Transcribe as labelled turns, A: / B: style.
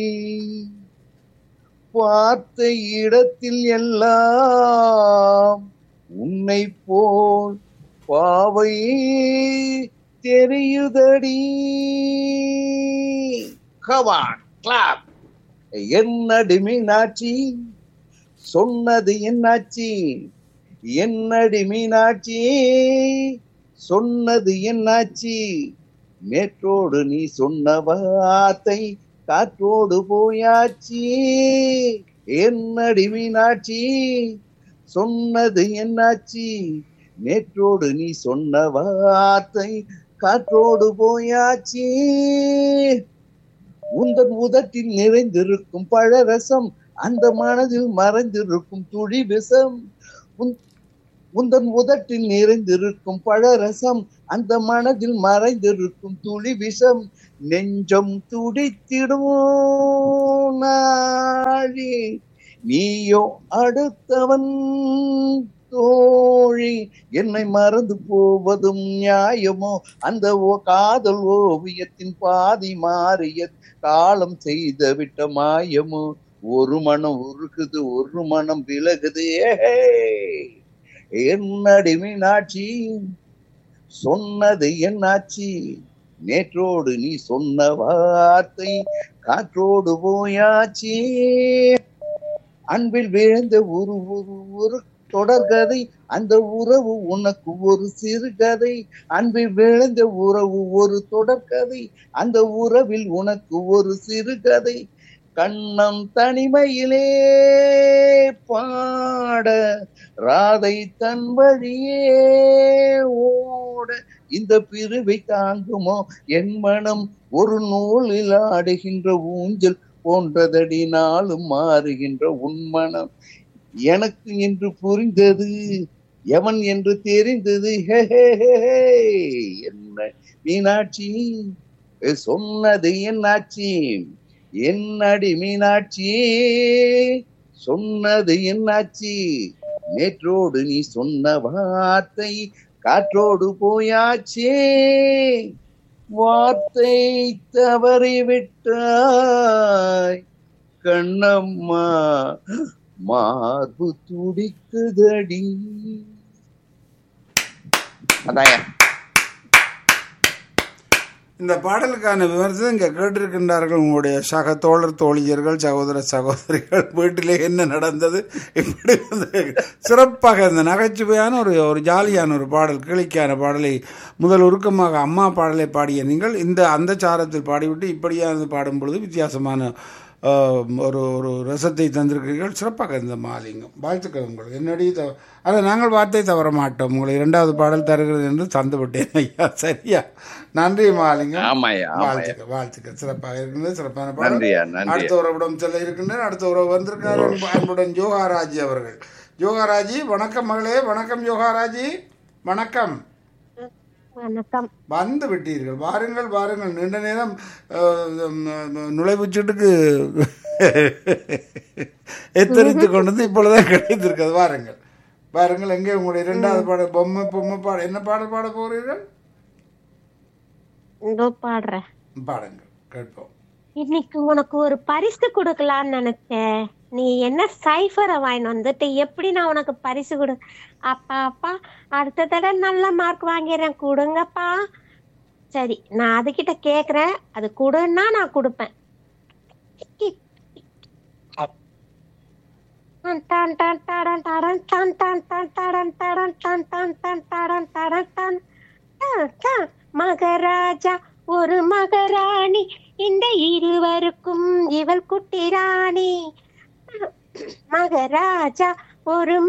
A: பார்த்த இடத்தில் எல்லாம் உன்னை போல் பாவை தெரியுதடி கவான் கிளாப் என்னடி மீனாட்சி சொன்னது என்னாச்சி என்னடி மீனாட்சி சொன்னது என்னாச்சி நேற்றோடு நீ சொன்ன வார்த்தை காற்றோடு போயாச்சி என்னடி மீனாட்சி சொன்னது என்னாச்சி நேற்றோடு நீ சொன்ன வார்த்தை காற்றோடு போயாச்சி உந்தன் உதட்டில் நிறைந்திருக்கும் பழரசம் அந்த மனதில் மறைந்திருக்கும் துளி விஷம் உன்- உந்தன் உதட்டில் நிறைந்திருக்கும் பழரசம் அந்த மனதில் மறைந்திருக்கும் துளி விஷம் நெஞ்சம் துடித்திடும் நாழி நீயோ அடுத்தவன் தோழி என்னை மறந்து போவதும் நியாயமோ அந்த ஓ- காதல் ஓவியத்தின் பாதி மாறிய காலம் செய்த விட்ட மாயமோ ஒரு மனம் உருகுது ஒரு மனம் விலகுது ஏஹே என்னடி மீனாட்சி சொன்னது என்னாச்சி நேற்றோடு நீ சொன்ன வார்த்தை காற்றோடு போயாச்சி அன்பில் விழுந்த ஒரு ஒரு ஒரு தொடர்கதை அந்த உறவு உனக்கு ஒரு சிறுகதை அன்பில் விழுந்த உறவு ஒரு தொடர்கதை அந்த உறவில் உனக்கு ஒரு சிறுகதை கண்ணம் தனிமையிலே பாட ராதை தன் வழியே ஓட இந்த பிரிவை தாங்குமோ என் மனம் ஒரு நூலில் ஆடுகின்ற ஊஞ்சல் போன்றதடி நாளும் மாறுகின்ற உன் மனம் எனக்கு என்று புரிந்தது எவன் என்று தெரிந்தது ஹே, ஹே, ஹே, ஹே. என்ன மீனாட்சி சொன்னது என்னாச்சி என்னடி மீனாட்சி சொன்னது என்னாச்சி நேற்றோடு நீ சொன்ன வார்த்தை காற்றோடு போயாச்சே வார்த்தை தவறிவிட்டாய் கண்ணம்மா மார்பு துடிக்குதடி அதாங்க
B: இந்த பாடலுக்கான விமர்சனம் இங்கே கேட்டிருக்கின்றார்கள் உங்களுடைய சக தோழர் தோழியர்கள் சகோதர சகோதரிகள் வீட்டிலே என்ன நடந்தது இப்படி வந்து சிறப்பாக இந்த நகைச்சுவையான ஒரு ஒரு ஜாலியான ஒரு பாடல் கிளிக்கான பாடலை முதல் உருக்கமாக அம்மா பாடலை பாடிய நீங்கள் இந்த அந்த சாரத்தில் பாடிவிட்டு இப்படியானது பாடும் பொழுது வித்தியாசமான ஆஹ், ஒரு ஒரு ரசத்தை தந்திருக்கிறீர்கள் சிறப்பாக இந்த மாலிங்கம் வாழ்த்துக்கள் உங்களுக்கு என்னுடைய தவ ஆனால் நாங்கள் வார்த்தை தவற மாட்டோம் உங்களை இரண்டாவது பாடல் தருகிறது என்று தந்து விட்டேன் ஐயா சரியா நன்றி மாலிங்கம்
A: ஆமாய்யா ஆமாய்யா
B: வாழ்த்துக்கள் வாழ்த்துக்கள் சிறப்பாக இருக்கின்றது சிறப்பான பாடல்
A: நன்றியா நன்றி
B: அடுத்த உறவிடம் செல்ல இருக்கின்றனர் அடுத்த உறவு வந்திருக்கார் அன்பு- அன்புடன் யோகாராஜி அவர்கள் யோகாராஜி வணக்கம் மகளே வணக்கம் யோகாராஜி வணக்கம்
C: வணக்கம்
B: வந்து விட்டீர்கள் வாருங்கள் வாருங்கள் நீண்ட நேரம் நுழைவுச்சீட்டுக்கு எத்தரித்து கொண்டு வந்து இப்பொழுதுதான் கிடைத்திருக்கிறது வாருங்கள் வாருங்கள் எங்கே உங்களுடைய இரண்டாவது பாடல் பொம்மை பொம்மை பாட என்ன பாடல் பாட போகிறீர்கள்
C: இதோ பாடுறேன்
B: பாடுங்கள் கேட்போம்
C: இன்னைக்கு உனக்கு ஒரு பரிசு கொடுக்கலான்னு நினைச்சேன் நீ என்ன சைஃபரை வாங்கிட்டு வந்துட்டு எப்படி நான் உனக்கு பரிசு கொடு அப்பா அப்பா அடுத்த தடவை நல்ல மார்க் வாங்கிறேன் கொடுங்கப்பா சரி நான் அதுகிட்ட கேக்குறேன் அது கொடுன்னா நான் கொடுப்பேன் டன் டன் டன் டடன் டடன் டன் டன் டன் டடன் டடன் டன் டன் டன் டடன் டடன் டன் டன் டன். மகராஜா ஒரு மகராணி இந்த இருவருக்கும் இவள் குட்டி ராணி மகராஜா ஒரு